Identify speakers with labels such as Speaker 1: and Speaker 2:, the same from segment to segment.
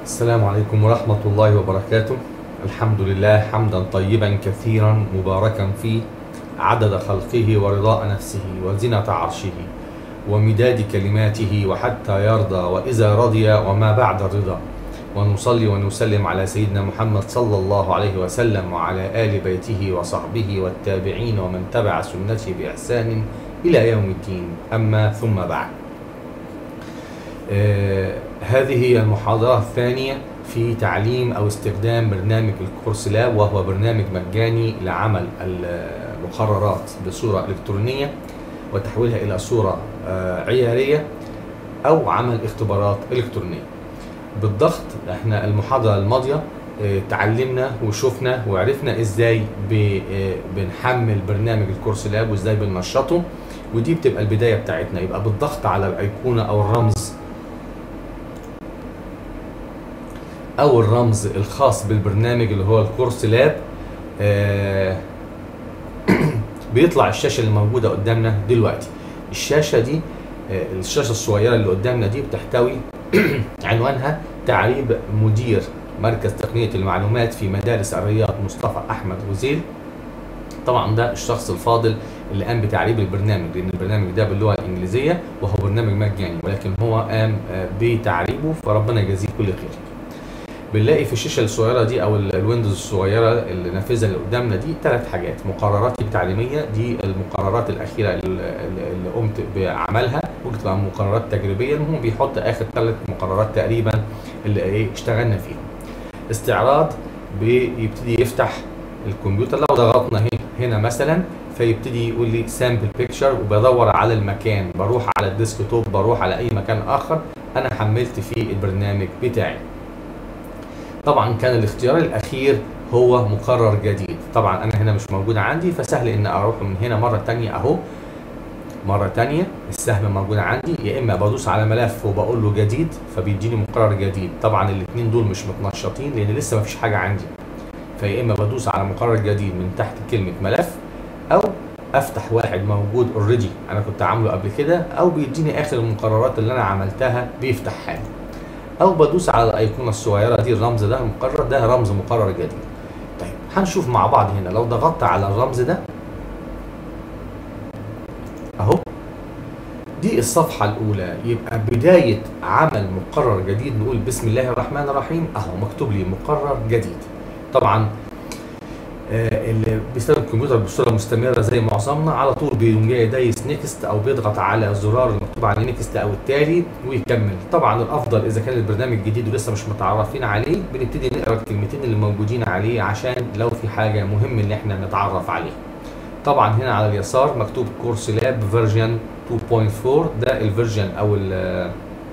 Speaker 1: السلام عليكم ورحمة الله وبركاته الحمد لله حمدا طيبا كثيرا مباركا فيه عدد خلقه ورضاء نفسه وزنة عرشه ومداد كلماته وحتى يرضى وإذا رضي وما بعد الرضا ونصلي ونسلم على سيدنا محمد صلى الله عليه وسلم وعلى آل بيته وصحبه والتابعين ومن تبع سنته بإحسان إلى يوم الدين أما ثم بعد آه هذه هي المحاضرة الثانية في تعليم أو استخدام برنامج الكورس لاب وهو برنامج مجاني لعمل المقررات بصورة إلكترونية وتحويلها إلى صورة آه عيارية أو عمل اختبارات إلكترونية بالضغط احنا المحاضرة الماضية اه تعلمنا وشفنا وعرفنا ازاي ب- اه بنحمل برنامج الكورس لاب وازاي بننشطه ودي بتبقى البداية بتاعتنا يبقى بالضغط على الأيقونة أو الرمز أو الرمز الخاص بالبرنامج اللي هو الكورس لاب اه بيطلع الشاشة اللي موجودة قدامنا دلوقتي الشاشة دي اه الشاشة الصغيرة اللي قدامنا دي بتحتوي عنوانها تعريب مدير مركز تقنية المعلومات في مدارس الرياض مصطفى أحمد غزيل طبعا ده الشخص الفاضل اللي قام بتعريب البرنامج لأن البرنامج ده باللغة الإنجليزية وهو برنامج مجاني ولكن هو قام بتعريبه فربنا يجازيه كل خير بنلاقي في الشاشه الصغيره دي او الويندوز الصغيره النافذه اللي قدامنا دي ثلاث حاجات مقررات التعليميه دي المقررات الاخيره اللي اللي قمت بعملها ممكن تبقى مقررات تجريبيه المهم بيحط اخر ثلاث مقررات تقريبا اللي ايه اشتغلنا فيهم استعراض بيبتدي يفتح الكمبيوتر لو ضغطنا هنا هنا مثلا فيبتدي يقول لي سامبل بيكتشر وبدور على المكان بروح على الديسكتوب بروح على اي مكان اخر انا حملت فيه البرنامج بتاعي طبعا كان الاختيار الاخير هو مقرر جديد طبعا انا هنا مش موجود عندي فسهل ان اروح من هنا مره تانية اهو مره تانية السهم موجود عندي يا اما بدوس على ملف وبقول له جديد فبيديني مقرر جديد طبعا الاثنين دول مش متنشطين لان لسه ما فيش حاجه عندي فيا اما بدوس على مقرر جديد من تحت كلمه ملف او افتح واحد موجود اوريدي انا كنت عامله قبل كده او بيديني اخر المقررات اللي انا عملتها بيفتحها لي او بدوس على الايقونه الصغيره دي الرمز ده المقرر ده رمز مقرر جديد طيب هنشوف مع بعض هنا لو ضغطت على الرمز ده اهو دي الصفحة الأولى يبقى بداية عمل مقرر جديد نقول بسم الله الرحمن الرحيم أهو مكتوب لي مقرر جديد طبعا آه اللي بيستخدم الكمبيوتر بصوره مستمره زي معظمنا على طول بيقوم جاي دايس نيكست او بيضغط على الزرار المكتوب عليه نيكست او التالي ويكمل طبعا الافضل اذا كان البرنامج جديد ولسه مش متعرفين عليه بنبتدي نقرا الكلمتين اللي موجودين عليه عشان لو في حاجه مهم ان احنا نتعرف عليها طبعا هنا على اليسار مكتوب كورس لاب فيرجن 2.4 ده الفيرجن او ال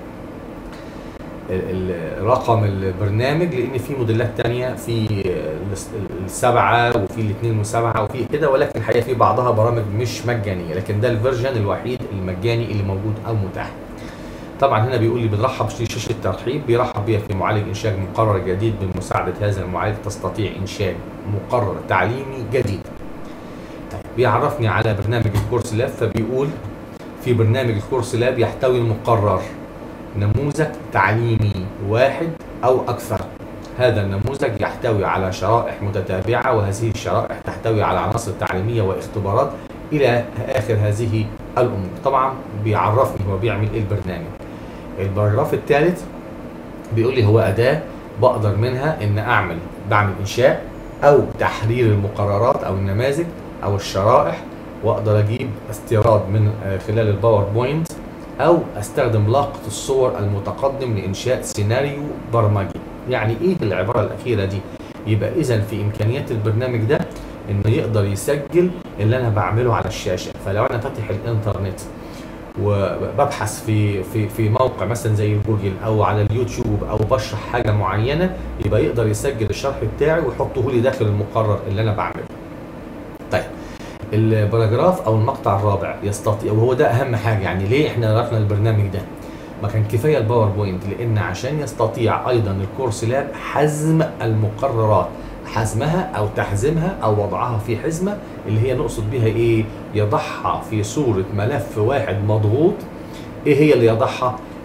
Speaker 1: رقم البرنامج لان في موديلات تانية في السبعة وفي الاثنين وسبعة وفي كده ولكن الحقيقة في بعضها برامج مش مجانية لكن ده الفيرجن الوحيد المجاني اللي موجود او متاح طبعا هنا بيقول لي بنرحب في شاشة الترحيب بيرحب بيها في معالج انشاء مقرر جديد بمساعدة هذا المعالج تستطيع انشاء مقرر تعليمي جديد طيب بيعرفني على برنامج الكورس لاب فبيقول في برنامج الكورس لاب يحتوي المقرر نموذج تعليمي واحد او اكثر هذا النموذج يحتوي على شرائح متتابعه وهذه الشرائح تحتوي على عناصر تعليميه واختبارات الى اخر هذه الامور طبعا بيعرفني هو بيعمل ايه البرنامج الباراجراف الثالث بيقول لي هو اداه بقدر منها ان اعمل بعمل انشاء او تحرير المقررات او النماذج او الشرائح واقدر اجيب استيراد من خلال الباوربوينت او استخدم لاقط الصور المتقدم لانشاء سيناريو برمجي يعني ايه العباره الاخيره دي يبقى اذا في امكانيات البرنامج ده انه يقدر يسجل اللي انا بعمله على الشاشه فلو انا فاتح الانترنت وببحث في في في موقع مثلا زي جوجل او على اليوتيوب او بشرح حاجه معينه يبقى يقدر يسجل الشرح بتاعي ويحطه لي داخل المقرر اللي انا بعمله طيب الباراجراف او المقطع الرابع يستطيع وهو ده اهم حاجه يعني ليه احنا عرفنا البرنامج ده ما كان كفايه الباوربوينت لان عشان يستطيع ايضا الكورس لاب حزم المقررات حزمها او تحزمها او وضعها في حزمه اللي هي نقصد بها ايه يضعها في صوره ملف واحد مضغوط ايه هي اللي يضعها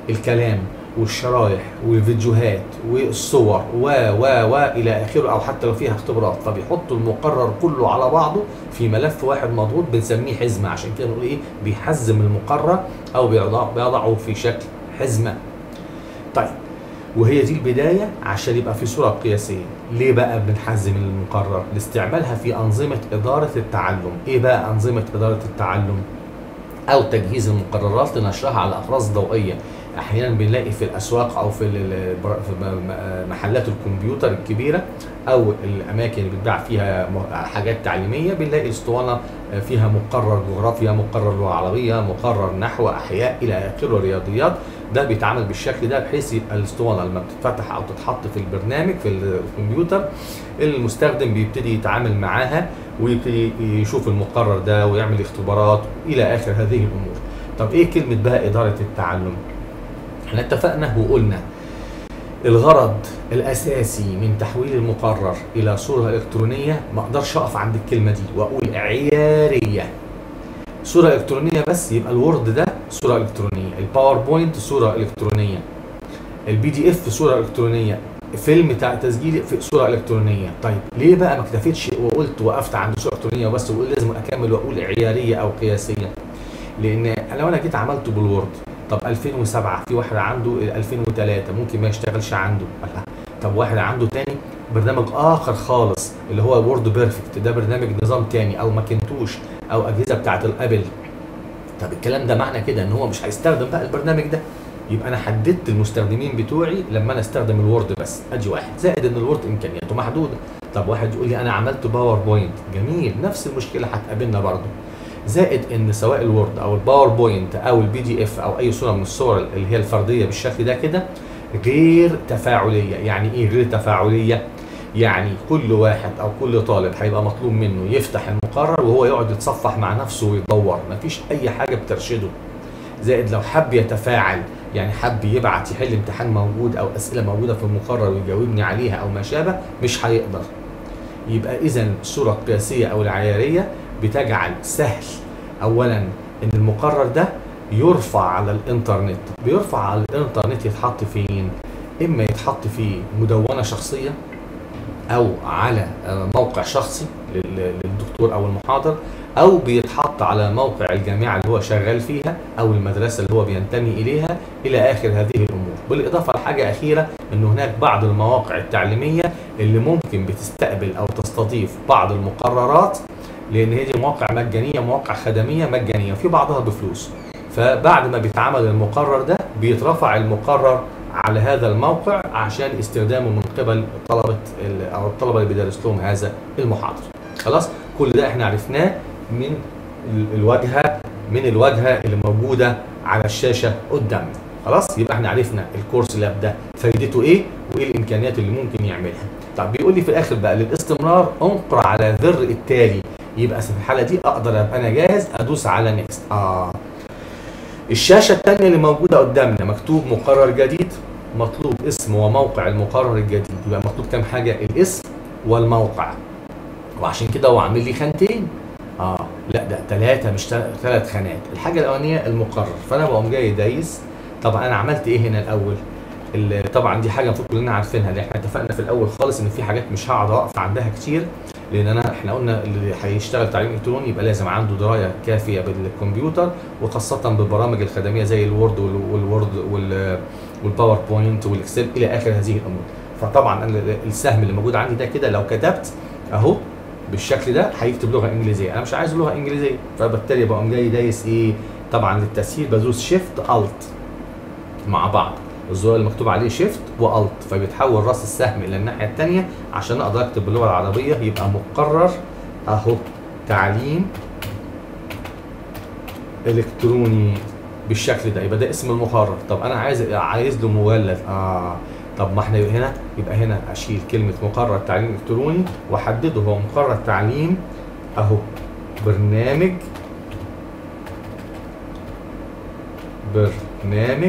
Speaker 1: الكلام والشرايح والفيديوهات والصور و و و الى اخره او حتى لو فيها اختبارات فبيحطوا المقرر كله على بعضه في ملف واحد مضغوط بنسميه حزمه عشان كده بنقول ايه بيحزم المقرر او بيضع- بيضعه في شكل حزمه طيب وهي دي البدايه عشان يبقى في صوره قياسيه ليه بقى بنحزم المقرر لاستعمالها في انظمه اداره التعلم ايه بقى انظمه اداره التعلم او تجهيز المقررات لنشرها على اقراص ضوئيه احيانا بنلاقي في الاسواق او في ال- في م- م- محلات الكمبيوتر الكبيره او الاماكن اللي بتباع فيها م- حاجات تعليميه بنلاقي اسطوانه فيها مقرر جغرافيا مقرر لغه عربيه مقرر نحو احياء الى اخره رياضيات ده بيتعمل بالشكل ده بحيث يبقى الاسطوانه لما بتتفتح او تتحط في البرنامج في الكمبيوتر المستخدم بيبتدي يتعامل معاها ويبتدي يشوف المقرر ده ويعمل اختبارات الى اخر هذه الامور طب ايه كلمه بقى اداره التعلم احنا اتفقنا وقلنا الغرض الاساسي من تحويل المقرر الى صوره الكترونيه ما اقدرش اقف عند الكلمه دي واقول عياريه صوره الكترونيه بس يبقى الوورد ده صوره الكترونيه الباوربوينت صوره الكترونيه البي دي اف صوره الكترونيه فيلم بتاع تسجيل في صوره الكترونيه طيب ليه بقى ما اكتفيتش وقلت وقفت عند صوره الكترونيه وبس واقول لازم اكمل واقول عياريه او قياسيه لان لو انا جيت عملته بالوورد طب 2007 في واحد عنده 2003 ممكن ما يشتغلش عنده الله طب واحد عنده تاني برنامج اخر خالص اللي هو وورد بيرفكت ده برنامج نظام تاني او ماكنتوش او اجهزه بتاعت الابل طب الكلام ده معنى كده ان هو مش هيستخدم بقى البرنامج ده يبقى انا حددت المستخدمين بتوعي لما انا استخدم الوورد بس ادي واحد زائد ان الوورد امكانياته محدوده طب واحد يقول لي انا عملت باوربوينت جميل نفس المشكله هتقابلنا برضه زائد ان سواء الوورد او الباوربوينت او البي دي اف او اي صوره من الصور اللي هي الفرديه بالشكل ده كده غير تفاعليه يعني ايه غير تفاعليه يعني كل واحد او كل طالب هيبقى مطلوب منه يفتح المقرر وهو يقعد يتصفح مع نفسه ويدور مفيش اي حاجه بترشده زائد لو حب يتفاعل يعني حب يبعت يحل امتحان موجود او اسئله موجوده في المقرر ويجاوبني عليها او ما شابه مش هيقدر يبقى اذا الصوره القياسيه او العياريه بتجعل سهل اولا ان المقرر ده يرفع على الانترنت بيرفع على الانترنت يتحط فين اما يتحط في مدونه شخصيه او على آه، موقع شخصي لل- للدكتور او المحاضر او بيتحط على موقع الجامعه اللي هو شغال فيها او المدرسه اللي هو بينتمي اليها الى اخر هذه الامور بالاضافه لحاجه اخيره ان هناك بعض المواقع التعليميه اللي ممكن بتستقبل او تستضيف بعض المقررات لان هي دي مواقع مجانيه مواقع خدميه مجانيه في بعضها بفلوس فبعد ما بيتعمل المقرر ده بيترفع المقرر على هذا الموقع عشان استخدامه من قبل طلبه ال- او الطلبه اللي بيدرس لهم هذا المحاضر خلاص كل ده احنا عرفناه من ال- الواجهه من الواجهه اللي موجوده على الشاشه قدامنا خلاص يبقى احنا عرفنا الكورس لاب ده فايدته ايه وايه الامكانيات اللي ممكن يعملها طب بيقول لي في الاخر بقى للاستمرار انقر على زر التالي يبقى في الحاله دي اقدر ابقى انا جاهز ادوس على نيكست اه الشاشه الثانيه اللي موجوده قدامنا مكتوب مقرر جديد مطلوب اسم وموقع المقرر الجديد يبقى مطلوب كام حاجه الاسم والموقع وعشان كده هو عامل لي خانتين اه لا ده ثلاثه مش ثلاث خانات الحاجه الاولانيه المقرر فانا بقوم جاي دايس طبعا انا عملت ايه هنا الاول ال- طبعا دي حاجه المفروض كلنا عارفينها لان احنا اتفقنا في الاول خالص ان في حاجات مش هقعد اقف عندها كتير لان انا احنا قلنا اللي هيشتغل تعليم الكتروني يبقى لازم عنده درايه كافيه بالكمبيوتر وخاصه بالبرامج الخدميه زي الوورد وال- والوورد وال- والباوربوينت والاكسل الى اخر هذه الامور فطبعا أنا السهم اللي موجود عندي ده كده لو كتبت اهو بالشكل ده هيكتب لغه انجليزيه انا مش عايز لغه انجليزيه فبالتالي بقوم جاي دايس ايه طبعا للتسهيل بدوس شيفت الت مع بعض الزرار اللي مكتوب عليه شيفت والت فبيتحول راس السهم الى الناحيه الثانيه عشان اقدر اكتب باللغه العربيه يبقى مقرر اهو تعليم الكتروني بالشكل ده يبقى ده اسم المقرر طب انا عايز عايز له مولد اه طب ما احنا هنا يبقى هنا اشيل كلمه مقرر تعليم الكتروني واحدده هو مقرر تعليم اهو برنامج برنامج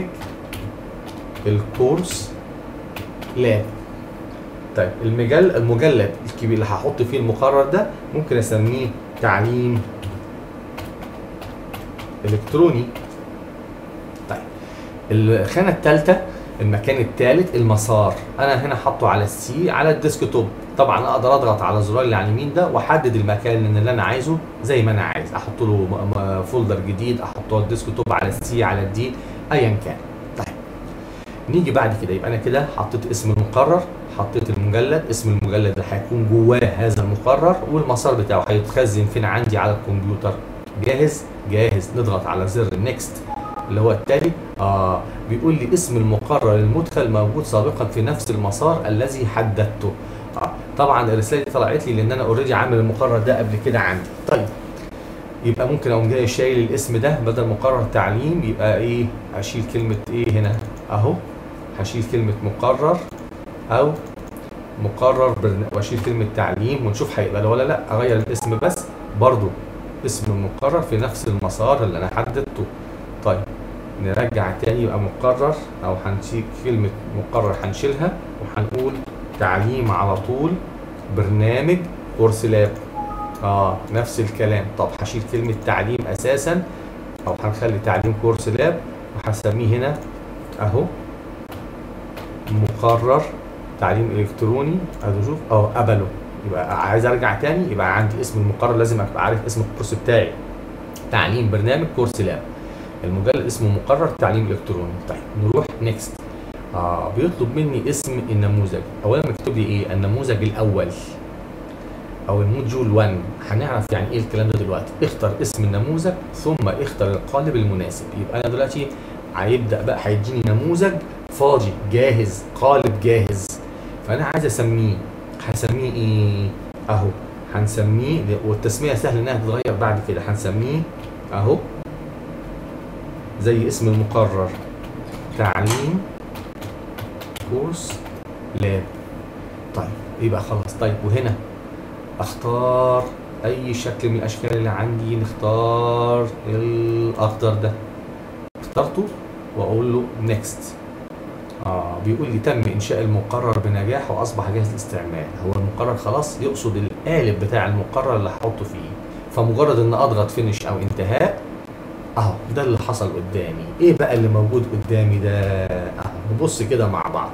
Speaker 1: الكورس لاب طيب المجل المجلد الكبير اللي هحط فيه المقرر ده ممكن اسميه تعليم الكتروني طيب الخانه الثالثه المكان الثالث المسار انا هنا حاطه على السي على الديسك توب طبعا اقدر اضغط على الزرار اللي على اليمين ده واحدد المكان اللي انا عايزه زي ما انا عايز احط له م- م- فولدر جديد احطه على الديسك توب على السي على الدي ايا كان طيب نيجي بعد كده يبقى انا كده حطيت اسم المقرر حطيت المجلد اسم المجلد اللي هيكون جواه هذا المقرر والمسار بتاعه هيتخزن فين عندي على الكمبيوتر جاهز جاهز نضغط على زر نيكست اللي هو التالي اه بيقول لي اسم المقرر المدخل موجود سابقا في نفس المسار الذي حددته آه. طبعا الرساله دي طلعت لي لان انا اوريدي عامل المقرر ده قبل كده عندي طيب يبقى ممكن اقوم جاي شايل الاسم ده بدل مقرر تعليم يبقى ايه اشيل كلمه ايه هنا اهو هشيل كلمه مقرر او مقرر برن... واشيل كلمه تعليم ونشوف هيقبل ولا لا اغير الاسم بس برضو اسم المقرر في نفس المسار اللي انا حددته طيب نرجع تاني يبقى مقرر او هنشيل كلمه مقرر هنشيلها وهنقول تعليم على طول برنامج كورس لاب اه نفس الكلام طب هشيل كلمه تعليم اساسا او هنخلي تعليم كورس لاب وهسميه هنا اهو مقرر تعليم الكتروني ادي شوف اه قبله يبقى عايز ارجع تاني يبقى عندي اسم المقرر لازم ابقى عارف اسم الكورس بتاعي تعليم برنامج كورس لاب المجلد اسمه مقرر تعليم الكتروني طيب نروح نيكست اه بيطلب مني اسم النموذج اولا مكتوب لي ايه النموذج الاول او الموديول 1 هنعرف يعني ايه الكلام ده دلوقتي اختر اسم النموذج ثم اختر القالب المناسب يبقى انا دلوقتي هيبدا بقى هيديني نموذج فاضي جاهز قالب جاهز فانا عايز اسميه هسميه ايه اهو هنسميه والتسميه سهل انها تتغير بعد كده هنسميه اهو زي اسم المقرر تعليم كورس لاب طيب يبقى خلاص طيب وهنا اختار اي شكل من الاشكال اللي عندي نختار الاخضر ده اخترته واقول له نيكست اه بيقول لي تم انشاء المقرر بنجاح واصبح جاهز للاستعمال هو المقرر خلاص يقصد القالب بتاع المقرر اللي هحطه فيه فمجرد ان اضغط فينش او انتهاء اهو ده اللي حصل قدامي ايه بقى اللي موجود قدامي ده اهو نبص كده مع بعض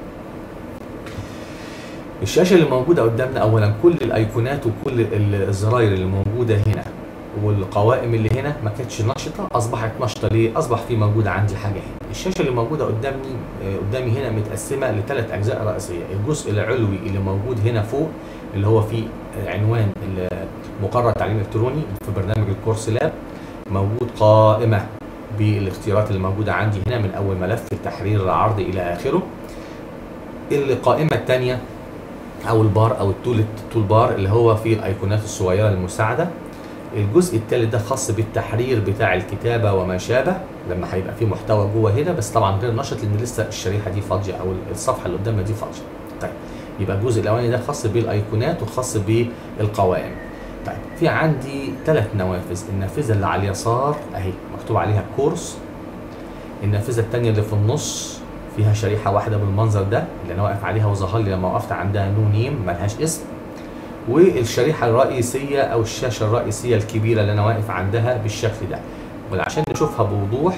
Speaker 1: الشاشه اللي موجوده قدامنا اولا كل الايقونات وكل ال- الزراير اللي موجوده هنا والقوائم اللي هنا ما كانتش نشطه اصبحت نشطه ليه اصبح في موجود عندي حاجه هنا الشاشه اللي موجوده قدامي آه، قدامي هنا متقسمه لثلاث اجزاء رئيسيه الجزء العلوي اللي موجود هنا فوق اللي هو فيه آه، عنوان ال- مقرر تعليم الكتروني في برنامج الكورس لاب موجود قائمه بالاختيارات اللي موجوده عندي هنا من اول ملف التحرير العرض الى اخره القائمه الثانيه او البار او التول التول بار اللي هو فيه الايقونات الصغيره المساعده الجزء الثالث ده خاص بالتحرير بتاع الكتابه وما شابه لما هيبقى فيه محتوى جوه هنا بس طبعا غير نشط لان لسه الشريحه دي فاضيه او الصفحه اللي قدامنا دي فاضيه طيب يبقى الجزء الاولاني ده خاص بالايقونات وخاص بالقوائم طيب في عندي ثلاث نوافذ النافذه اللي على اليسار اهي مكتوب عليها كورس النافذه الثانيه اللي في النص فيها شريحه واحده بالمنظر ده اللي انا واقف عليها وظهر لي لما وقفت عندها نو نيم ملهاش اسم والشريحه الرئيسيه او الشاشه الرئيسيه الكبيره اللي انا واقف عندها بالشكل ده وعشان نشوفها بوضوح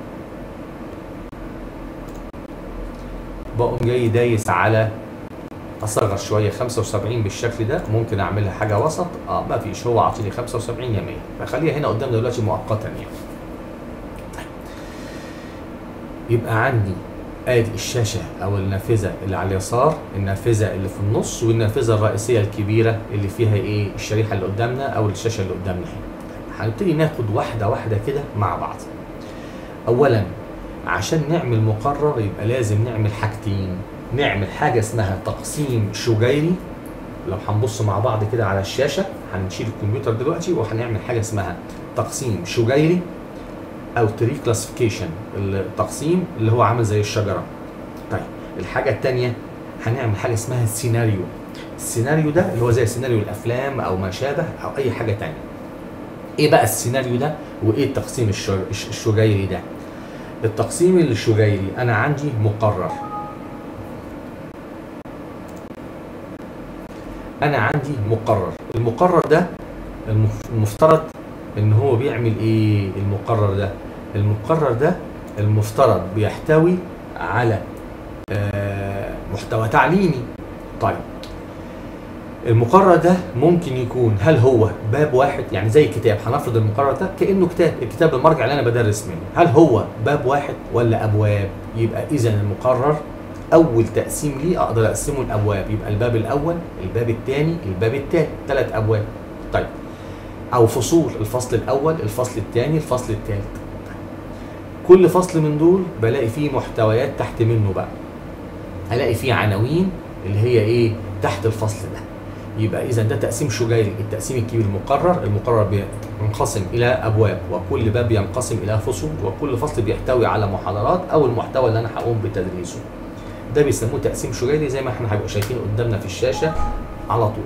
Speaker 1: بقوم جاي دايس على اصغر شويه 75 بالشكل ده ممكن اعملها حاجه وسط اه ما فيش هو عاطيني 75 يا 100 بخليها هنا قدام دلوقتي مؤقتا يعني طيب. يبقى عندي ادي الشاشه او النافذه اللي على اليسار النافذه اللي في النص والنافذه الرئيسيه الكبيره اللي فيها ايه الشريحه اللي قدامنا او الشاشه اللي قدامنا هنا هنبتدي ناخد واحده واحده كده مع بعض اولا عشان نعمل مقرر يبقى لازم نعمل حاجتين نعمل حاجه اسمها تقسيم شجيري لو هنبص مع بعض كده على الشاشه هنشيل الكمبيوتر دلوقتي وهنعمل حاجه اسمها تقسيم شجيري او تري كلاسيفيكيشن التقسيم اللي هو عامل زي الشجره طيب الحاجه الثانيه هنعمل حاجه اسمها السيناريو السيناريو ده اللي هو زي سيناريو الافلام او ما شابه او اي حاجه تانية ايه بقى السيناريو ده وايه التقسيم الشر- الش- الشجيري ده التقسيم الشجيري انا عندي مقرر انا عندي مقرر المقرر ده المف- المفترض ان هو بيعمل ايه المقرر ده المقرر ده المفترض بيحتوي على آه، محتوى تعليمي طيب المقرر ده ممكن يكون هل هو باب واحد يعني زي كتاب هنفرض المقرر ده كانه كتاب الكتاب المرجع اللي انا بدرس منه هل هو باب واحد ولا ابواب يبقى اذا المقرر اول تقسيم ليه اقدر اقسمه الابواب يبقى الباب الاول الباب الثاني الباب الثالث ثلاث ابواب طيب او فصول الفصل الاول الفصل الثاني الفصل الثالث كل فصل من دول بلاقي فيه محتويات تحت منه بقى الاقي فيه عناوين اللي هي ايه تحت الفصل ده يبقى اذا ده تقسيم شجيري التقسيم الكبير المقرر المقرر بينقسم الى ابواب وكل باب ينقسم الى فصول وكل فصل بيحتوي على محاضرات او المحتوى اللي انا هقوم بتدريسه ده بيسموه تقسيم شجيري زي ما احنا هنبقى شايفين قدامنا في الشاشه على طول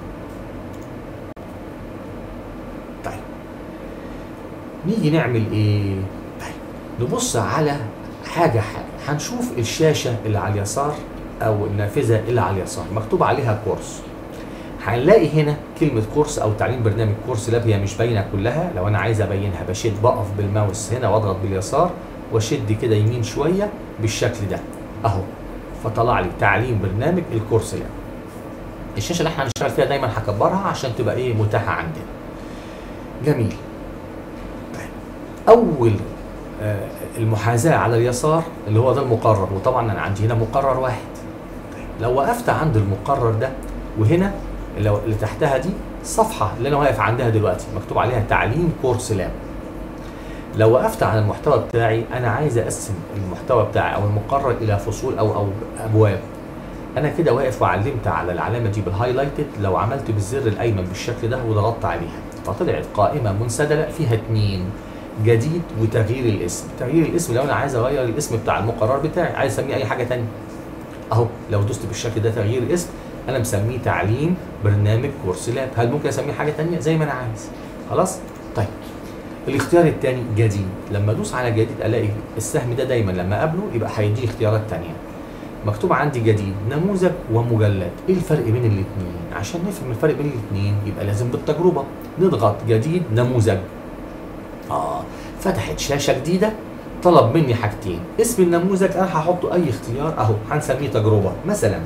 Speaker 1: طيب نيجي نعمل ايه طيب نبص على حاجه حاجه هنشوف الشاشه اللي على اليسار او النافذه اللي على اليسار مكتوب عليها كورس هنلاقي هنا كلمة كورس أو تعليم برنامج كورس لاب هي مش باينة كلها لو أنا عايز أبينها بشد بقف بالماوس هنا وأضغط باليسار وأشد كده يمين شوية بالشكل ده أهو فطلع لي تعليم برنامج الكورس لاب الشاشة اللي احنا هنشتغل فيها دايما هكبرها عشان تبقى إيه متاحة عندنا جميل طيب أول آه المحاذاة على اليسار اللي هو ده المقرر وطبعا أنا عندي هنا مقرر واحد طيب لو وقفت عند المقرر ده وهنا اللي اللي تحتها دي صفحة اللي أنا واقف عندها دلوقتي مكتوب عليها تعليم كورس لاب لو وقفت على المحتوى بتاعي أنا عايز أقسم المحتوى بتاعي أو المقرر إلى فصول أو أو أبواب أنا كده واقف وعلمت على العلامة دي بالهايلايتد لو عملت بالزر الأيمن بالشكل ده وضغطت عليها فطلعت قائمة منسدلة فيها اتنين جديد وتغيير الاسم تغيير الاسم لو أنا عايز أغير الاسم بتاع المقرر بتاعي عايز أسميه أي حاجة تانية أهو لو دوست بالشكل ده تغيير الاسم انا مسميه تعليم برنامج كورس لاب هل ممكن اسميه حاجه تانية زي ما انا عايز خلاص طيب الاختيار الثاني جديد لما ادوس على جديد الاقي السهم ده دايما لما اقابله يبقى هيديني اختيارات تانية مكتوب عندي جديد نموذج ومجلد ايه الفرق بين الاثنين عشان نفهم الفرق بين الاثنين يبقى لازم بالتجربه نضغط جديد نموذج اه فتحت شاشه جديده طلب مني حاجتين اسم النموذج انا هحطه اي اختيار اهو هنسميه تجربه مثلا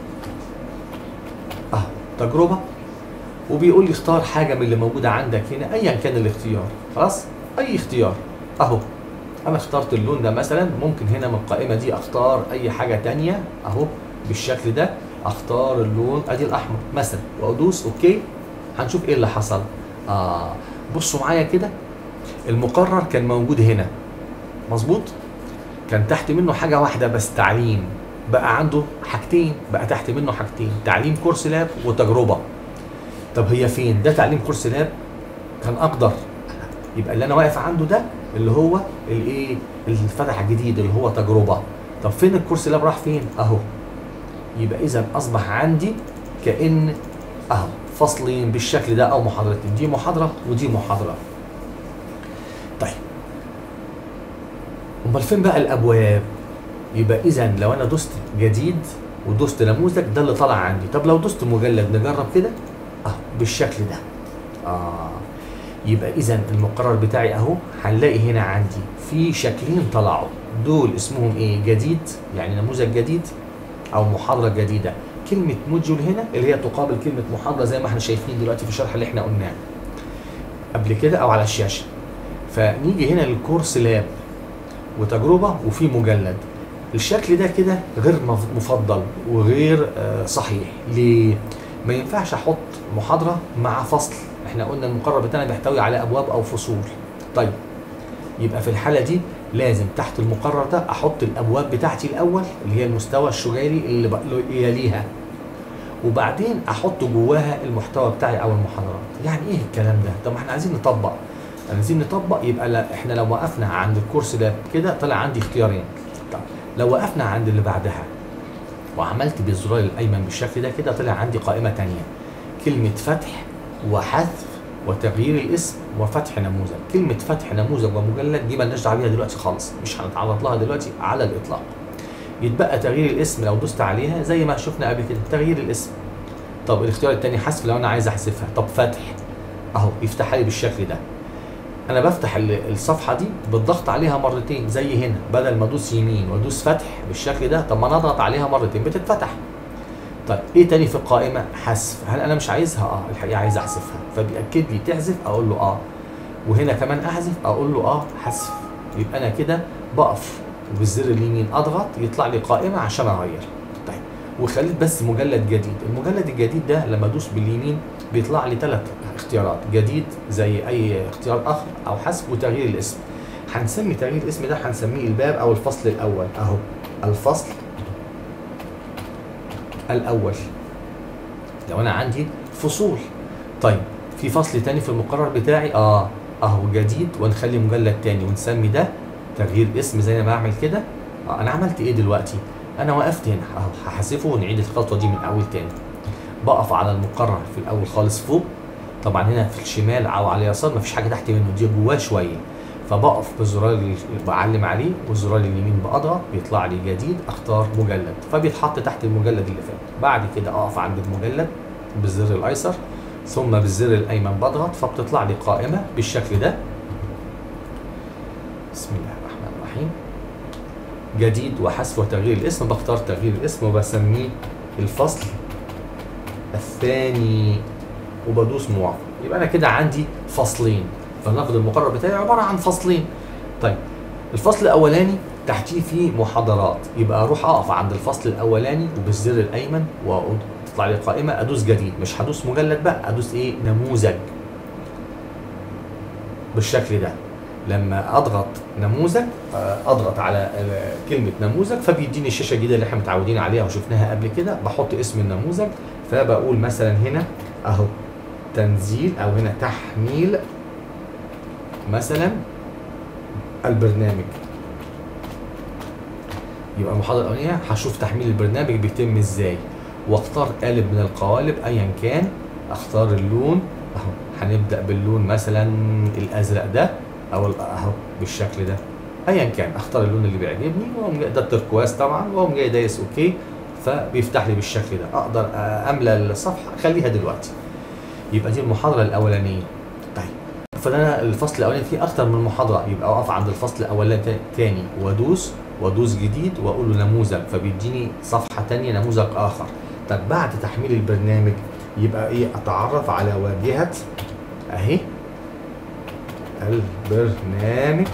Speaker 1: اه تجربه وبيقول لي اختار حاجه من اللي موجوده عندك هنا ايا كان الاختيار خلاص اي اختيار اهو انا اخترت اللون ده مثلا ممكن هنا من القائمه دي اختار اي حاجه تانية اهو بالشكل ده اختار اللون ادي الاحمر مثلا وادوس اوكي هنشوف ايه اللي حصل اه بصوا معايا كده المقرر كان موجود هنا مظبوط كان تحت منه حاجه واحده بس تعليم بقى عنده حاجتين بقى تحت منه حاجتين تعليم كورس لاب وتجربه طب هي فين ده تعليم كورس لاب كان اقدر يبقى اللي انا واقف عنده ده اللي هو الايه الفتح الجديد اللي هو تجربه طب فين الكورس لاب راح فين اهو يبقى اذا اصبح عندي كان اهو فصلين بالشكل ده او محاضرتين دي محاضره ودي محاضره طيب امال فين بقى الابواب يبقى اذا لو انا دوست جديد ودوست نموذج ده اللي طلع عندي طب لو دوست مجلد نجرب كده اهو بالشكل ده اه يبقى اذا المقرر بتاعي اهو هنلاقي هنا عندي في شكلين طلعوا دول اسمهم ايه جديد يعني نموذج جديد او محاضره جديده كلمه موديول هنا اللي هي تقابل كلمه محاضره زي ما احنا شايفين دلوقتي في الشرح اللي احنا قلناه قبل كده او على الشاشه فنيجي هنا للكورس لاب وتجربه وفي مجلد الشكل ده كده غير مفضل وغير آه صحيح ليه ما ينفعش احط محاضره مع فصل احنا قلنا المقرر بتاعنا بيحتوي على ابواب او فصول طيب يبقى في الحاله دي لازم تحت المقرر ده احط الابواب بتاعتي الاول اللي هي المستوى الشجيري اللي يليها وبعدين احط جواها المحتوى بتاعي او المحاضرات يعني ايه الكلام ده طب ما احنا عايزين نطبق عايزين نطبق يبقى لا احنا لو وقفنا عند الكورس ده كده طلع عندي اختيارين طب لو وقفنا عند اللي بعدها وعملت بالزرار الايمن بالشكل ده كده طلع عندي قائمه تانية كلمه فتح وحذف وتغيير الاسم وفتح نموذج كلمه فتح نموذج ومجلد دي مالناش دعوه بيها دلوقتي خالص مش هنتعرض لها دلوقتي على الاطلاق يتبقى تغيير الاسم لو دوست عليها زي ما شفنا قبل كده تغيير الاسم طب الاختيار الثاني حذف لو انا عايز احذفها طب فتح اهو يفتحها لي بالشكل ده انا بفتح ال- الصفحه دي بالضغط عليها مرتين زي هنا بدل ما ادوس يمين وادوس فتح بالشكل ده طب ما انا اضغط عليها مرتين بتتفتح طيب ايه تاني في القائمه حذف هل انا مش عايزها اه الحقيقه عايز احذفها فبياكد لي تحذف اقول له اه وهنا كمان احذف اقول له اه حذف يبقى انا كده بقف وبالزر اليمين اضغط يطلع لي قائمه عشان اغير طيب وخليت بس مجلد جديد المجلد الجديد ده لما ادوس باليمين بيطلع لي ثلاث اختيارات جديد زي اي اختيار اخر او حذف وتغيير الاسم هنسمي تغيير الاسم ده هنسميه الباب او الفصل الاول اهو الفصل الاول لو انا عندي فصول طيب في فصل تاني في المقرر بتاعي اه اهو جديد ونخلي مجلد تاني ونسمي ده تغيير اسم زي ما بعمل كده آه انا عملت ايه دلوقتي انا وقفت هنا اهو هحذفه ونعيد الخطوه دي من اول تاني بقف على المقرر في الاول خالص فوق طبعا هنا في الشمال او على اليسار مفيش حاجه تحت منه دي جواه شويه فبقف بالزرار اللي بعلم عليه والزرار اليمين بضغط بيطلع لي جديد اختار مجلد فبيتحط تحت المجلد اللي فات بعد كده اقف عند المجلد بالزر الايسر ثم بالزر الايمن بضغط فبتطلع لي قائمه بالشكل ده بسم الله الرحمن الرحيم جديد وحذف وتغيير الاسم بختار تغيير الاسم وبسميه الفصل الثاني وبدوس موافق يبقى انا كده عندي فصلين فلناخد المقرر بتاعي عباره عن فصلين طيب الفصل الاولاني تحتيه فيه محاضرات يبقى اروح اقف عند الفصل الاولاني وبالزر الايمن وتطلع لي قائمه ادوس جديد مش هدوس مجلد بقى ادوس ايه نموذج بالشكل ده لما اضغط نموذج آه، اضغط على آه، كلمه نموذج فبيديني الشاشه الجديده اللي احنا متعودين عليها وشفناها قبل كده بحط اسم النموذج فبقول مثلا هنا اهو تنزيل او هنا تحميل مثلا البرنامج يبقى المحاضره الاولانيه هشوف تحميل البرنامج بيتم ازاي واختار قالب من القوالب ايا كان اختار اللون اهو هنبدا باللون مثلا الازرق ده او ال- اهو بالشكل ده ايا كان اختار اللون اللي بيعجبني واقوم جاي- ده التركواز طبعا واقوم جاي دايس اوكي فبيفتح لي بالشكل ده اقدر املى الصفحه اخليها دلوقتي يبقى دي المحاضره الاولانيه طيب فانا الفصل الاولاني فيه اكتر من محاضره يبقى اقف عند الفصل الاولاني تا- تاني وادوس وادوس جديد واقول له نموذج فبيديني صفحه تانية نموذج اخر طب بعد تحميل البرنامج يبقى ايه اتعرف على واجهه اهي البرنامج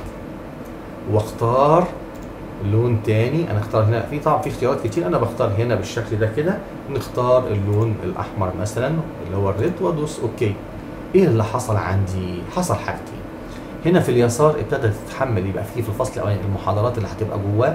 Speaker 1: واختار لون تاني انا اختار هنا في طبعا في اختيارات كتير انا بختار هنا بالشكل ده كده نختار اللون الاحمر مثلا اللي هو الريد وادوس اوكي ايه اللي حصل عندي حصل حاجتين هنا في اليسار ابتدت تتحمل يبقى فيه في الفصل الاولاني المحاضرات اللي هتبقى جواه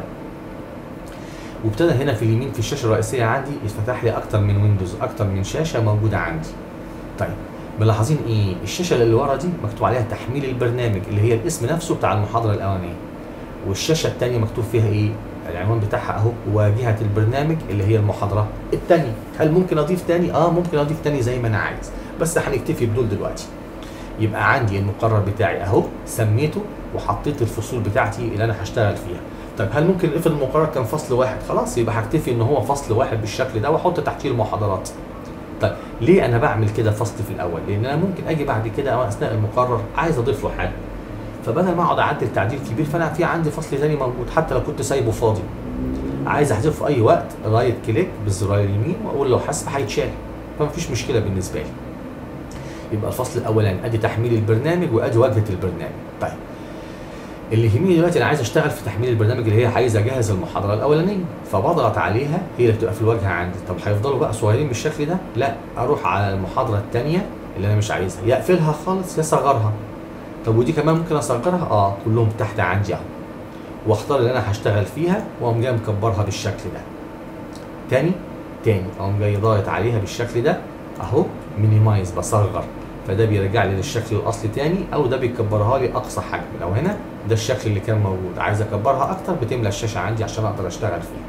Speaker 1: وابتدى هنا في اليمين في الشاشه الرئيسيه عندي يتفتح لي اكتر من ويندوز اكتر من شاشه موجوده عندي طيب ملاحظين ايه الشاشه اللي ورا دي مكتوب عليها تحميل البرنامج اللي هي الاسم نفسه بتاع المحاضره الاولانيه والشاشه الثانيه مكتوب فيها ايه العنوان بتاعها اهو واجهه البرنامج اللي هي المحاضره الثانيه هل ممكن اضيف تاني اه ممكن اضيف تاني زي ما انا عايز بس هنكتفي بدول دلوقتي يبقى عندي المقرر بتاعي اهو سميته وحطيت الفصول بتاعتي اللي انا هشتغل فيها طيب هل ممكن افرض المقرر كان فصل واحد خلاص يبقى هكتفي ان هو فصل واحد بالشكل ده واحط تحتيه المحاضرات طيب ليه انا بعمل كده فصل في الاول لان انا ممكن اجي بعد كده او اثناء المقرر عايز اضيف له حاجه فبدل ما اقعد اعدل تعديل كبير فانا في عندي فصل تاني موجود حتى لو كنت سايبه فاضي عايز احذفه في اي وقت رايت كليك بالزرار اليمين واقول له حذف هيتشال فمفيش مشكله بالنسبه لي يبقى الفصل الاولاني ادي تحميل البرنامج وادي واجهه البرنامج طيب اللي يهمني دلوقتي انا عايز اشتغل في تحميل البرنامج اللي هي عايز اجهز المحاضره الاولانيه فبضغط عليها هي اللي بتبقى في الواجهه عندي طب هيفضلوا بقى صغيرين بالشكل ده لا اروح على المحاضره الثانيه اللي انا مش عايزها يا اقفلها خالص يا اصغرها طب ودي كمان ممكن اصغرها اه كلهم تحت عندي اهو واختار اللي انا هشتغل فيها واقوم جاي مكبرها بالشكل ده تاني تاني اقوم جاي ضاغط عليها بالشكل ده اهو مينيمايز بصغر فده بيرجع لي للشكل الاصلي تاني او ده بيكبرها لي اقصى حجم لو هنا ده الشكل اللي كان موجود عايز اكبرها اكتر بتملى الشاشه عندي عشان اقدر اشتغل فيها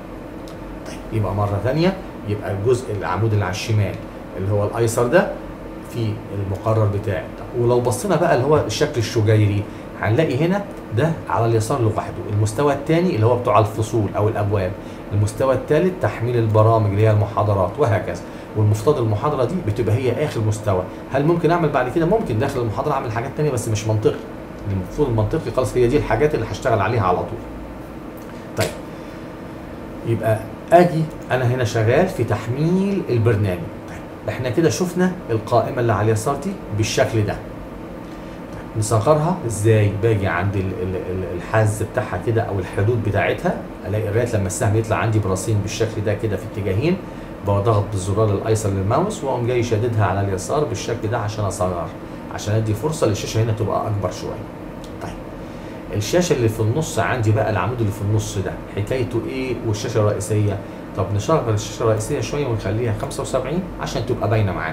Speaker 1: طيب يبقى مره ثانيه يبقى الجزء العمود اللي على الشمال اللي هو الايسر ده في المقرر بتاعي طب ولو بصينا بقى اللي هو الشكل الشجيري هنلاقي هنا ده على اليسار لوحده المستوى الثاني اللي هو بتوع الفصول او الابواب المستوى الثالث تحميل البرامج اللي هي المحاضرات وهكذا والمفترض المحاضره دي بتبقى هي اخر مستوى هل ممكن اعمل بعد كده ممكن داخل المحاضره اعمل حاجات تانية بس مش منطقي المفروض المنطقي خلاص هي دي الحاجات اللي هشتغل عليها على طول طيب يبقى اجي انا هنا شغال في تحميل البرنامج طيب احنا كده شفنا القائمه اللي على اليسار دي بالشكل ده نصغرها ازاي باجي عند ال- ال- ال- الحاز بتاعها كده او الحدود بتاعتها الاقي لغايه لما السهم يطلع عندي براسين بالشكل ده كده في اتجاهين بضغط بالزرار الايسر للماوس واقوم جاي شاددها على اليسار بالشكل ده عشان اصغر عشان ادي فرصه للشاشه هنا تبقى اكبر شويه طيب الشاشه اللي في النص عندي بقى العمود اللي في النص ده حكايته ايه والشاشه الرئيسيه طب نشغل الشاشه الرئيسيه شويه ونخليها 75 عشان تبقى باينه معانا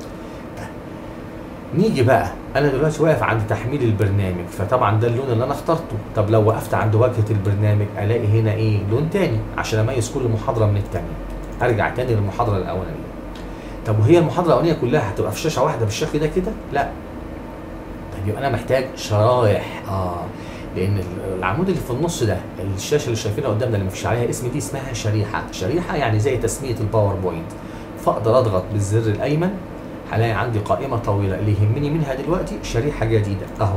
Speaker 1: نيجي بقى انا دلوقتي واقف عند تحميل البرنامج فطبعا ده اللون اللي انا اخترته طب لو وقفت عند واجهه البرنامج الاقي هنا ايه لون تاني عشان اميز كل محاضره من التانيه ارجع تاني للمحاضره الاولانيه طب وهي المحاضره الاولانيه كلها هتبقى في شاشه واحده بالشكل ده كده لا طب يبقى انا محتاج شرايح اه لان ال- العمود اللي في النص ده الشاشه اللي شايفينها قدامنا اللي مفيش عليها اسم دي اسمها شريحه شريحه يعني زي تسميه الباوربوينت فاقدر اضغط بالزر الايمن هلاقي عندي قائمه طويله اللي يهمني منها دلوقتي شريحه جديده اهو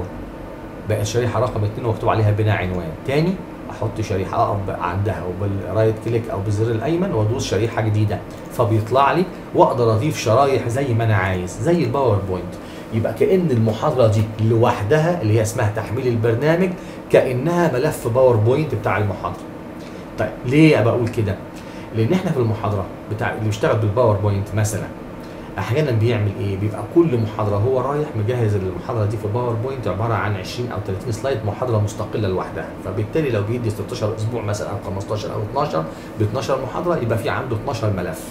Speaker 1: بقت شريحه رقم 2 ومكتوب عليها بناء عنوان تاني احط شريحه اقف بقى عندها وبالرايت كليك او بالزر الايمن وادوس شريحه جديده فبيطلع لي واقدر اضيف شرايح زي ما انا عايز زي الباوربوينت يبقى كان المحاضره دي لوحدها اللي هي اسمها تحميل البرنامج كانها ملف باوربوينت بتاع المحاضره طيب ليه بقول كده لان احنا في المحاضره بتاع اللي بيشتغل بالباوربوينت مثلا احيانا بيعمل ايه بيبقى كل محاضره هو رايح مجهز المحاضره دي في باوربوينت عباره عن 20 او 30 سلايد محاضره مستقله لوحدها فبالتالي لو بيدي 16 اسبوع مثلا او 15 او 12 ب 12 محاضره يبقى في عنده 12 ملف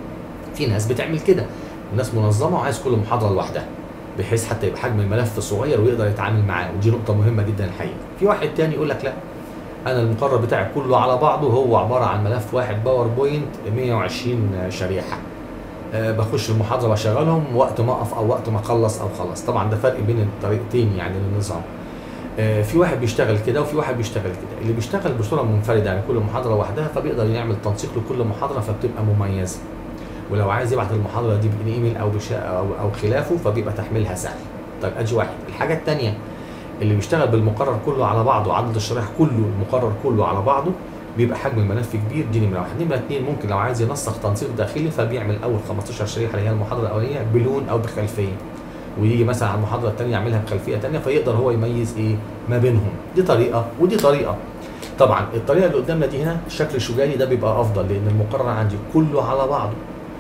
Speaker 1: في ناس بتعمل كده الناس منظمه وعايز كل محاضره لوحدها بحيث حتى يبقى حجم الملف صغير ويقدر يتعامل معاه ودي نقطه مهمه جدا الحقيقه في واحد تاني يقول لك لا انا المقرر بتاعي كله على بعضه هو عباره عن ملف واحد باوربوينت 120 شريحه أه بخش المحاضره بشغلهم وقت ما اقف او وقت ما اخلص او خلص طبعا ده فرق بين الطريقتين يعني للنظام أه في واحد بيشتغل كده وفي واحد بيشتغل كده اللي بيشتغل بصوره منفرده يعني كل محاضره لوحدها فبيقدر يعمل تنسيق لكل محاضره فبتبقى مميزه ولو عايز يبعت المحاضره دي بالايميل او بشا او او خلافه فبيبقى تحميلها سهل طيب ادي واحد الحاجه الثانيه اللي بيشتغل بالمقرر كله على بعضه عدد الشرائح كله المقرر كله على بعضه بيبقى حجم الملف كبير دي نمره واحد نمره اثنين ممكن لو عايز ينسق تنسيق داخلي فبيعمل اول 15 شريحه اللي هي المحاضره الاولانيه بلون او بخلفيه ويجي مثلا على المحاضره الثانيه يعملها بخلفيه ثانيه فيقدر هو يميز ايه ما بينهم دي طريقه ودي طريقه طبعا الطريقه اللي قدامنا دي هنا الشكل الشجالي ده بيبقى افضل لان المقرر عندي كله على بعضه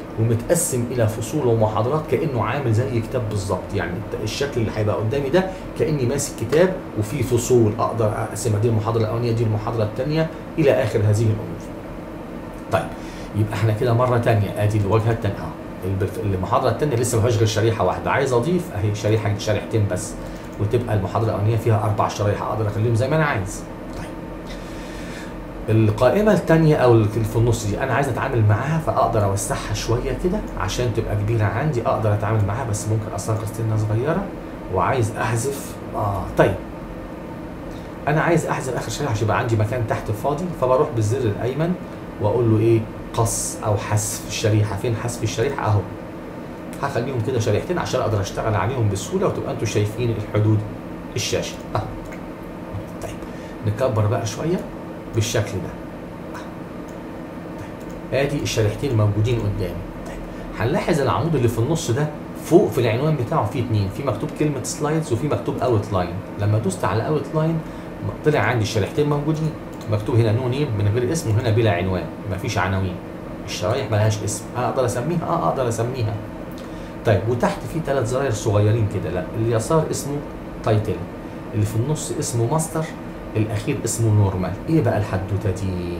Speaker 1: ومتقسم الى فصول ومحاضرات كانه عامل زي كتاب بالظبط يعني الشكل اللي هيبقى قدامي ده كاني ماسك كتاب وفي فصول اقدر اقسمها دي المحاضره الاولانيه دي المحاضره الثانيه الى اخر هذه الامور. طيب يبقى احنا كده مره ثانيه ادي الواجهه الثانيه اه المحاضره الثانيه لسه ما فيهاش غير شريحه واحده عايز اضيف اهي شريحه شريحتين بس وتبقى المحاضره الاولانيه فيها اربع شرايح اقدر اخليهم زي ما انا عايز. القائمة الثانية أو اللي في النص دي أنا عايز أتعامل معاها فأقدر أوسعها شوية كده عشان تبقى كبيرة عندي أقدر أتعامل معاها بس ممكن أصغر سنة صغيرة وعايز أحذف آه طيب أنا عايز أحذف آخر شريحة عشان يبقى عندي مكان تحت فاضي فبروح بالزر الأيمن وأقول له إيه قص أو حذف الشريحة فين حذف الشريحة أهو هخليهم كده شريحتين عشان أقدر أشتغل عليهم بسهولة وتبقى أنتوا شايفين الحدود الشاشة أهو طيب نكبر بقى شوية بالشكل ده طيب. ادي الشريحتين موجودين قدامي طيب. هنلاحظ العمود اللي في النص ده فوق في العنوان بتاعه فيه اتنين في مكتوب كلمه سلايدز وفي مكتوب اوت لاين لما دوست على اوت لاين طلع عندي الشريحتين موجودين مكتوب هنا نو نيم من غير اسم وهنا بلا عنوان مفيش عناوين الشرايح ملهاش اسم اقدر اسميها اه اقدر اسميها طيب وتحت في ثلاث زراير صغيرين كده لا اليسار اسمه تايتل اللي في النص اسمه ماستر الاخير اسمه نورمال ايه بقى الحدوته دي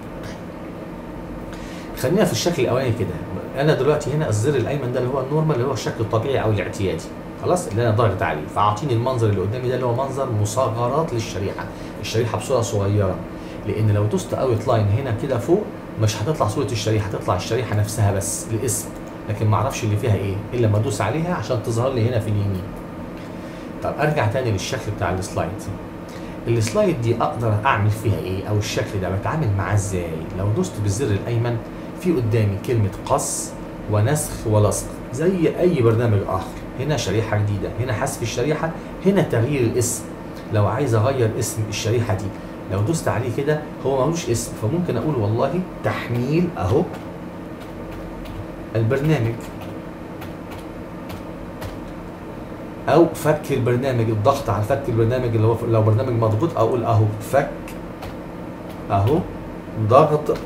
Speaker 1: خلينا في الشكل الاولاني كده انا دلوقتي هنا الزر الايمن ده اللي هو النورمال اللي هو الشكل الطبيعي او الاعتيادي خلاص اللي انا ضاغط عليه فاعطيني المنظر اللي قدامي ده اللي هو منظر مصغرات للشريحه الشريحه بصوره صغيره لان لو دوست اوت لاين هنا كده فوق مش هتطلع صوره الشريحه هتطلع الشريحه نفسها بس الاسم لكن ما اعرفش اللي فيها ايه الا لما ادوس عليها عشان تظهر لي هنا في اليمين طب ارجع تاني للشكل بتاع السلايد السلايد دي اقدر اعمل فيها ايه او الشكل ده بتعامل معاه ازاي لو دوست بالزر الايمن في قدامي كلمه قص ونسخ ولصق زي اي برنامج اخر هنا شريحه جديده هنا حذف الشريحه هنا تغيير الاسم لو عايز اغير اسم الشريحه دي لو دوست عليه كده هو ملوش اسم فممكن اقول والله تحميل اهو البرنامج او فك البرنامج الضغط على فك البرنامج اللي هو لو برنامج مضغوط اقول اهو فك اهو ضغط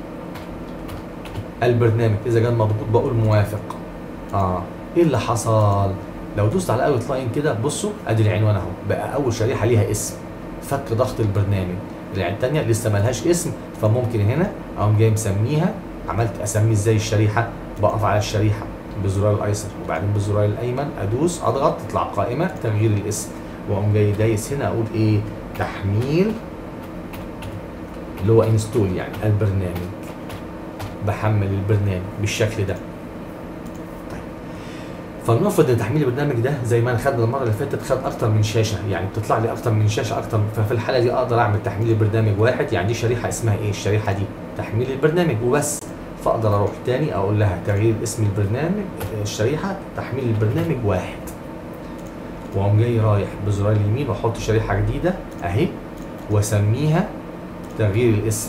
Speaker 1: البرنامج اذا كان مضغوط بقول موافق اه ايه اللي حصل لو دوست على اوت لاين كده بصوا ادي العنوان اهو بقى اول شريحه ليها اسم فك ضغط البرنامج الثانيه لسه ملهاش اسم فممكن هنا اقوم جاي مسميها عملت اسمي ازاي الشريحه بقف على الشريحه بالزرار الايسر وبعدين بالزرار الايمن ادوس اضغط تطلع قائمه تغيير الاسم واقوم جاي دايس هنا اقول ايه تحميل اللي هو انستول يعني البرنامج بحمل البرنامج بالشكل ده طيب فلنفرض ان تحميل البرنامج ده زي ما انا خدنا المره اللي فاتت خد اكتر من شاشه يعني بتطلع لي اكتر من شاشه اكتر ففي الحاله دي اقدر اعمل تحميل البرنامج واحد يعني دي شريحه اسمها ايه الشريحه دي تحميل البرنامج وبس فاقدر اروح تاني اقول لها تغيير اسم البرنامج الشريحه تحميل البرنامج واحد واقوم جاي رايح بزرار اليمين واحط شريحه جديده اهي واسميها تغيير الاسم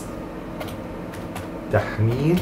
Speaker 1: تحميل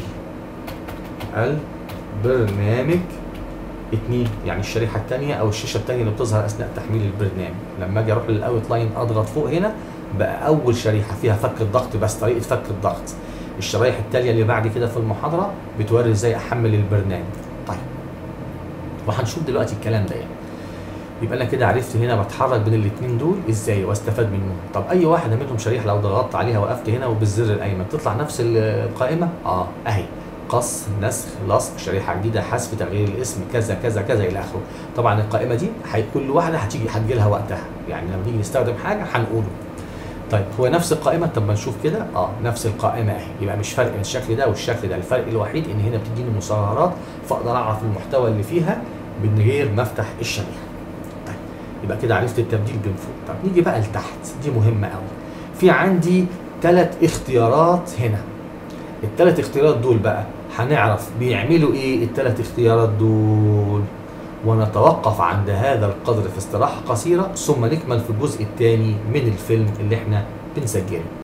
Speaker 1: البرنامج اتنين يعني الشريحه الثانيه او الشاشه الثانيه اللي بتظهر اثناء تحميل البرنامج لما اجي اروح للاوت لاين اضغط فوق هنا بقى اول شريحه فيها فك الضغط بس طريقه فك الضغط الشرايح التاليه اللي بعد كده في المحاضره بتوري ازاي احمل البرنامج طيب وهنشوف دلوقتي الكلام ده يعني يبقى انا كده عرفت هنا بتحرك بين الاثنين دول ازاي واستفاد منهم طب اي واحده منهم شريحه لو ضغطت عليها وقفت هنا وبالزر الايمن تطلع نفس القائمه اه اهي قص نسخ لصق شريحه جديده حذف تغيير الاسم كذا كذا كذا الى اخره طبعا القائمه دي كل واحده هتيجي هتجي لها وقتها يعني لما نيجي نستخدم حاجه هنقوله طيب هو نفس القائمه طب ما نشوف كده اه نفس القائمه اهي يبقى مش فرق بين الشكل ده والشكل ده الفرق الوحيد ان هنا بتديني مصغرات فاقدر اعرف المحتوى اللي فيها من غير ما افتح الشريحه طيب يبقى كده عرفت التبديل بين فوق طب نيجي بقى لتحت دي مهمه قوي في عندي ثلاث اختيارات هنا الثلاث اختيارات دول بقى هنعرف بيعملوا ايه الثلاث اختيارات دول ونتوقف عند هذا القدر في استراحة قصيرة ثم نكمل في الجزء الثاني من الفيلم اللي احنا بنسجله